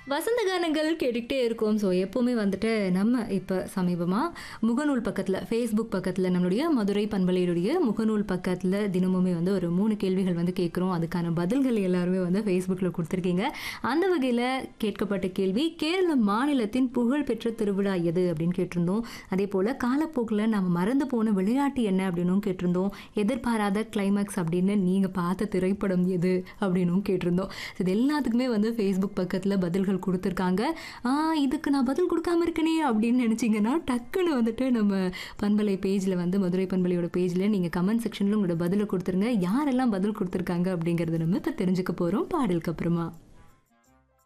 வசந்த கானங்கள் கேட்டுக்கிட்டே இருக்கோம் ஸோ எப்போவுமே வந்துட்டு நம்ம இப்போ சமீபமாக முகநூல் பக்கத்தில் ஃபேஸ்புக் பக்கத்தில் நம்மளுடைய மதுரை பண்பலையுடைய முகநூல் பக்கத்தில் தினமுமே வந்து ஒரு மூணு கேள்விகள் வந்து கேட்குறோம் அதுக்கான பதில்கள் எல்லாருமே வந்து ஃபேஸ்புக்கில் கொடுத்துருக்கீங்க அந்த வகையில் கேட்கப்பட்ட கேள்வி கேரள மாநிலத்தின் புகழ்பெற்ற திருவிழா எது அப்படின்னு கேட்டிருந்தோம் அதே போல் காலப்போக்கில் நம்ம மறந்து போன விளையாட்டு என்ன அப்படின்னும் கேட்டிருந்தோம் எதிர்பாராத கிளைமேக்ஸ் அப்படின்னு நீங்கள் பார்த்த திரைப்படம் எது அப்படின்னும் கேட்டிருந்தோம் இது எல்லாத்துக்குமே வந்து ஃபேஸ்புக் பக்கத்தில் பதில்கள் கொடுத்துருக்காங்க ஆ இதுக்கு நான் பதில் கொடுக்காம இருக்கனே அப்படின்னு நினச்சிங்கன்னா டக்குன்னு வந்துட்டு நம்ம பண்பலை பேஜில் வந்து மதுரை பண்பலையோட பேஜில் நீங்கள் கமெண்ட் செக்ஷனில் உங்களோட பதிலை கொடுத்துருங்க யாரெல்லாம் பதில் கொடுத்துருக்காங்க அப்படிங்கிறத நம்ம இப்போ தெரிஞ்சுக்க போகிறோம் பாடலுக்கு அப்புறமா